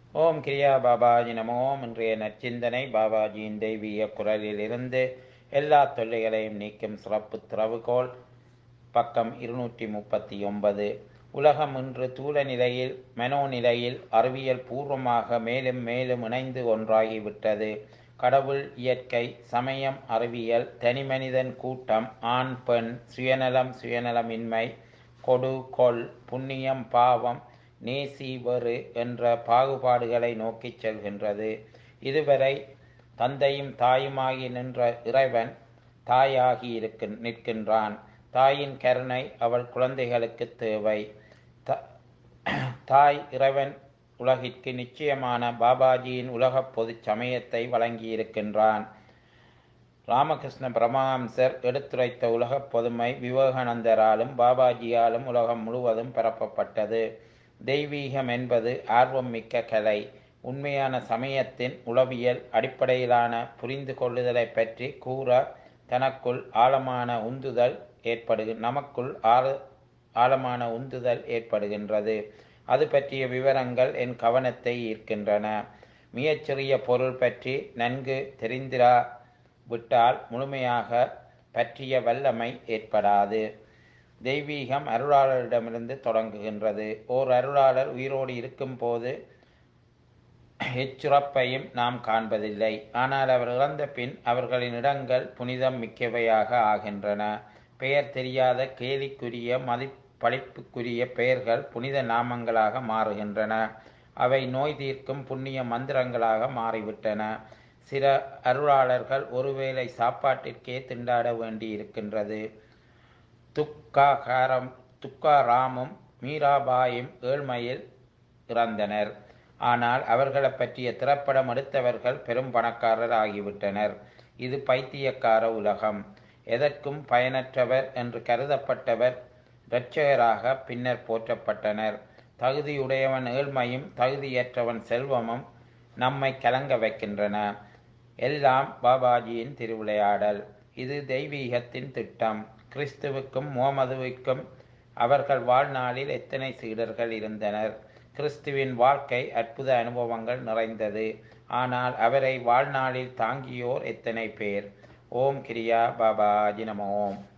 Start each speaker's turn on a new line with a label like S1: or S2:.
S1: ஓம் கிரியா பாபாஜி நமோ இன்றைய நற்சிந்தனை பாபாஜியின் தெய்வீக குரலிலிருந்து எல்லா தொல்லைகளையும் நீக்கும் சிறப்பு திறவுகோல் பக்கம் இருநூற்றி முப்பத்தி ஒன்பது உலகம் இன்று தூல நிலையில் மனோநிலையில் அறிவியல் பூர்வமாக மேலும் மேலும் இணைந்து ஒன்றாகிவிட்டது கடவுள் இயற்கை சமயம் அறிவியல் தனிமனிதன் கூட்டம் ஆண் பெண் சுயநலம் சுயநலமின்மை கொடு கொல் புண்ணியம் பாவம் நேசி வெறு என்ற பாகுபாடுகளை நோக்கிச் செல்கின்றது இதுவரை தந்தையும் தாயுமாகி நின்ற இறைவன் தாயாகி இருக்க நிற்கின்றான் தாயின் கருணை அவள் குழந்தைகளுக்கு தேவை தாய் இறைவன் உலகிற்கு நிச்சயமான பாபாஜியின் உலக பொது சமயத்தை வழங்கியிருக்கின்றான் ராமகிருஷ்ண பரமஹம்சர் எடுத்துரைத்த உலக பொதுமை விவேகானந்தராலும் பாபாஜியாலும் உலகம் முழுவதும் பரப்பப்பட்டது தெய்வீகம் என்பது ஆர்வம் மிக்க கலை உண்மையான சமயத்தின் உளவியல் அடிப்படையிலான புரிந்து கொள்ளுதலை பற்றி கூற தனக்குள் ஆழமான உந்துதல் ஏற்படுகு நமக்குள் ஆழ ஆழமான உந்துதல் ஏற்படுகின்றது அது பற்றிய விவரங்கள் என் கவனத்தை ஈர்க்கின்றன மிகச்சிறிய பொருள் பற்றி நன்கு தெரிந்திரா விட்டால் முழுமையாக பற்றிய வல்லமை ஏற்படாது தெய்வீகம் அருளாளரிடமிருந்து தொடங்குகின்றது ஓர் அருளாளர் உயிரோடு இருக்கும்போது எச்சுறப்பையும் நாம் காண்பதில்லை ஆனால் அவர் இறந்த பின் அவர்களின் இடங்கள் புனிதம் மிக்கவையாக ஆகின்றன பெயர் தெரியாத கேலிக்குரிய மதிப்பளிப்புக்குரிய பெயர்கள் புனித நாமங்களாக மாறுகின்றன அவை நோய் தீர்க்கும் புண்ணிய மந்திரங்களாக மாறிவிட்டன சில அருளாளர்கள் ஒருவேளை சாப்பாட்டிற்கே திண்டாட வேண்டி இருக்கின்றது துக்காகாரம் துக்காராமும் மீராபாயும் ஏழ்மையில் இறந்தனர் ஆனால் அவர்களை பற்றிய திரைப்படம் எடுத்தவர்கள் பெரும் பணக்காரர் ஆகிவிட்டனர் இது பைத்தியக்கார உலகம் எதற்கும் பயனற்றவர் என்று கருதப்பட்டவர் இரட்சகராக பின்னர் போற்றப்பட்டனர் தகுதியுடையவன் ஏழ்மையும் தகுதியற்றவன் செல்வமும் நம்மை கலங்க வைக்கின்றன எல்லாம் பாபாஜியின் திருவிளையாடல் இது தெய்வீகத்தின் திட்டம் கிறிஸ்துவுக்கும் முகமதுவுக்கும் அவர்கள் வாழ்நாளில் எத்தனை சீடர்கள் இருந்தனர் கிறிஸ்துவின் வாழ்க்கை அற்புத அனுபவங்கள் நிறைந்தது ஆனால் அவரை வாழ்நாளில் தாங்கியோர் எத்தனை பேர் ஓம் கிரியா பாபாஜி நம ஓம்